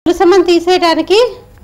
తులసమ్మని తీసేయడానికి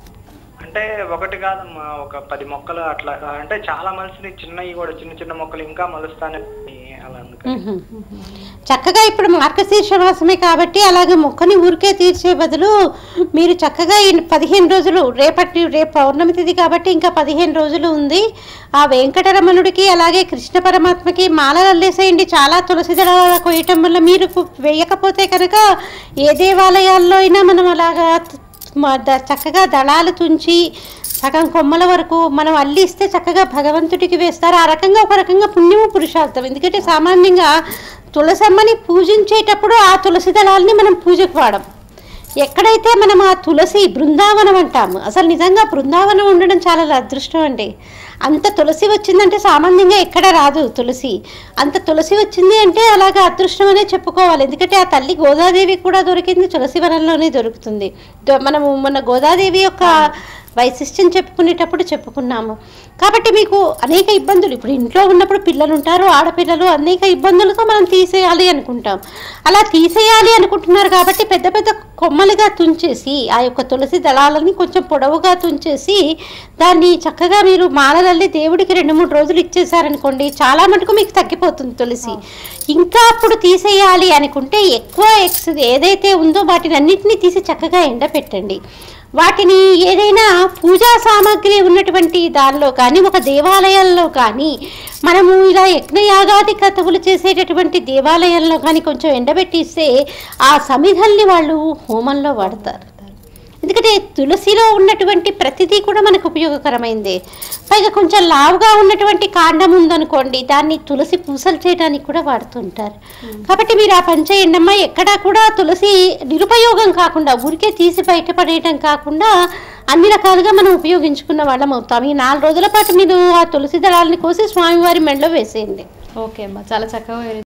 అంటే ఒకటి కాదమ్మా ఒక పది మొక్కలు అట్లా అంటే చాలా మనిషిని చిన్నవి కూడా చిన్న చిన్న మొక్కలు ఇంకా మలుస్తానే అలా అందుకని మ్మ్. చక్కగా ఇప్పుడు మార్గశీర్ష మాసమే కాబట్టి అలాగే మొక్కని ఊరికే తీర్చే బదులు మీరు చక్కగా ఈ పదిహేను రోజులు రేపటి రేపు పౌర్ణమి తిథి కాబట్టి ఇంకా పదిహేను రోజులు ఉంది ఆ వెంకటరమణుడికి అలాగే కృష్ణ పరమాత్మకి మాలలు అల్లేసేయండి చాలా తులసి దళాలు కొయ్యటం వల్ల మీరు వేయకపోతే కనుక ఏ దేవాలయాల్లో అయినా మనం అలాగా మ- ద- చక్కగా దళాలు తుంచి సగం కొమ్మల వరకు మనం అల్లిస్తే చక్కగా భగవంతుడికి వేస్తారు ఆ రకంగా ఒక రకంగా పుణ్యము పురుషార్థం ఎందుకంటే సామాన్యంగా తులసమ్మని పూజించేటప్పుడు ఆ తులసి దళాలని మనం పూజకు వాడం ఎక్కడైతే మనం ఆ తులసి బృందావనం అంటాము అసలు నిజంగా బృందావనం ఉండడం చాలా అదృష్టం అండి అంత తులసి వచ్చిందంటే సామాన్యంగా ఎక్కడ రాదు తులసి అంత తులసి వచ్చింది అంటే అలాగా అదృష్టం అనే చెప్పుకోవాలి ఎందుకంటే ఆ తల్లి గోదాదేవి కూడా దొరికింది తులసి వనంలోనే దొరుకుతుంది దో- మనము మన గోదాదేవి యొక్క వైశిష్ట్యం చెప్పుకునేటప్పుడు చెప్పుకున్నాము కాబట్టి మీకు అనేక ఇబ్బందులు ఇప్పుడు ఇంట్లో ఉన్నప్పుడు పిల్లలు ఉంటారు ఆడపిల్లలు అనేక ఇబ్బందులతో మనం తీసేయాలి అనుకుంటాం అలా తీసేయాలి అనుకుంటున్నారు కాబట్టి పెద్ద పెద్ద కొమ్మలుగా తుంచేసి ఆ యొక్క తులసి దళాలని కొంచెం పొడవుగా తుంచేసి దాన్ని చక్కగా మీరు మాలలల్లి దేవుడికి రెండు మూడు రోజులు ఇచ్చేసారనుకోండి చాలా మటుకు మీకు తగ్గిపోతుంది తులసి ఇంకా అప్పుడు తీసేయాలి అనుకుంటే ఎక్కువ ఎక్స్ ఏదైతే ఉందో వాటిని అన్నింటినీ తీసి చక్కగా ఎండపెట్టండి వాటిని ఏదైనా పూజా సామాగ్రి ఉన్నటువంటి దానిలో కానీ ఒక దేవాలయాల్లో కానీ మనము ఇలా యజ్ఞయాగాది కథవులు చేసేటటువంటి దేవాలయంలో కానీ కొంచెం ఎండబెట్టిస్తే ఆ సమిధల్ని వాళ్ళు హోమంలో వాడతారు ఎందుకంటే తులసిలో ఉన్నటువంటి ప్రతిదీ కూడా మనకు ఉపయోగకరమైందే పైగా కొంచెం లావుగా ఉన్నటువంటి కాండం ఉందనుకోండి దాన్ని తులసి పూసలు చేయడానికి కూడా వాడుతుంటారు కాబట్టి మీరు ఆ పని చేయండి అమ్మా ఎక్కడా కూడా తులసి నిరుపయోగం కాకుండా ఊరికే తీసి బయటపడేయటం కాకుండా అన్ని రకాలుగా మనం ఉపయోగించుకున్న వాళ్ళం అవుతాం ఈ నాలుగు రోజుల పాటు మీరు ఆ తులసి దళాలని కోసి స్వామివారి మెడలో వేసేయండి ఓకే అమ్మా చాలా చక్కగా